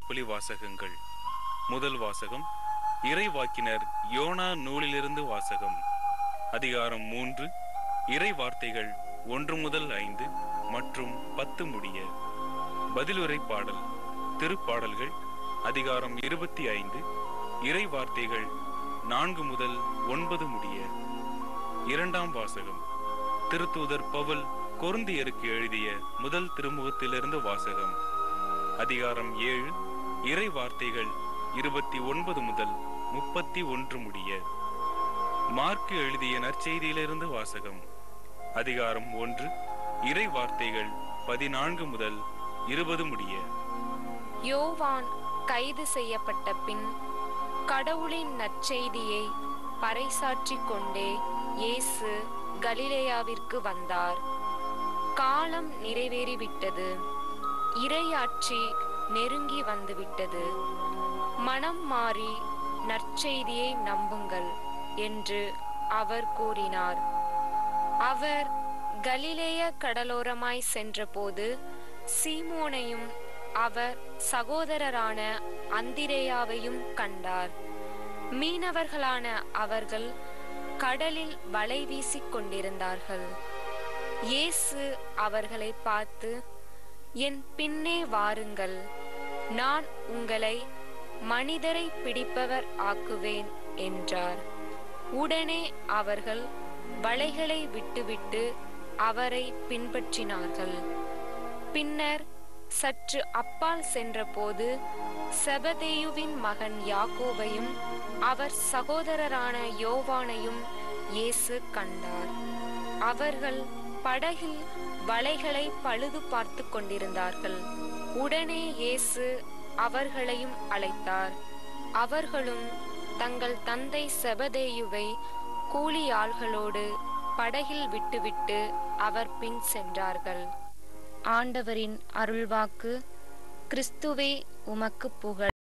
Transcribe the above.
நற்செய்தி வாசகங்கள் முதல் வாசகம் இறைவாக்கினர் யோனா நூலிலிருந்து வாசகம் அதிகாரம் மூன்று இறை வார்த்தைகள் ஒன்று முதல் ஐந்து மற்றும் பத்து முடிய பதிலுரை பாடல் திருப்பாடல்கள் அதிகாரம் இருபத்தி ஐந்து இறை வார்த்தைகள் நான்கு முதல் ஒன்பது முடிய இரண்டாம் வாசகம் திருத்தூதர் பவுல் கொருந்தியருக்கு எழுதிய முதல் திருமுகத்திலிருந்து வாசகம் அதிகாரம் ஏழு இறை வார்த்தைகள் இருபத்தி ஒன்பது முதல் முப்பத்தி ஒன்று முடிய மார்க்கு எழுதிய நற்செய்தியிலிருந்து வாசகம் அதிகாரம் ஒன்று இறை வார்த்தைகள் பதினான்கு முதல் இருபது முடிய யோவான் கைது செய்யப்பட்ட பின் கடவுளின் நற்செய்தியை பறைசாற்றிக் கொண்டே இயேசு கலிலேயாவிற்கு வந்தார் காலம் நிறைவேறிவிட்டது இறையாட்சி நெருங்கி வந்துவிட்டது மனம் மாறி நற்செய்தியை நம்புங்கள் என்று அவர் கூறினார் அவர் கலிலேய கடலோரமாய் சென்றபோது சீமோனையும் அவர் சகோதரரான அந்திரேயாவையும் கண்டார் மீனவர்களான அவர்கள் கடலில் வலை வீசிக் கொண்டிருந்தார்கள் இயேசு அவர்களை பார்த்து என் பின்னே வாருங்கள் நான் உங்களை மனிதரை பிடிப்பவர் ஆக்குவேன் என்றார் உடனே அவர்கள் வலைகளை விட்டுவிட்டு அவரை பின்பற்றினார்கள் பின்னர் சற்று அப்பால் சென்றபோது செபதேயுவின் மகன் யாக்கோபையும் அவர் சகோதரரான யோவானையும் இயேசு கண்டார் அவர்கள் படகில் வலைகளை பழுது பார்த்து கொண்டிருந்தார்கள் உடனே இயேசு அவர்களையும் அழைத்தார் அவர்களும் தங்கள் தந்தை செபதேயுவை கூலி ஆள்களோடு படகில் விட்டுவிட்டு அவர் பின் சென்றார்கள் ஆண்டவரின் அருள்வாக்கு கிறிஸ்துவே உமக்கு புகழ்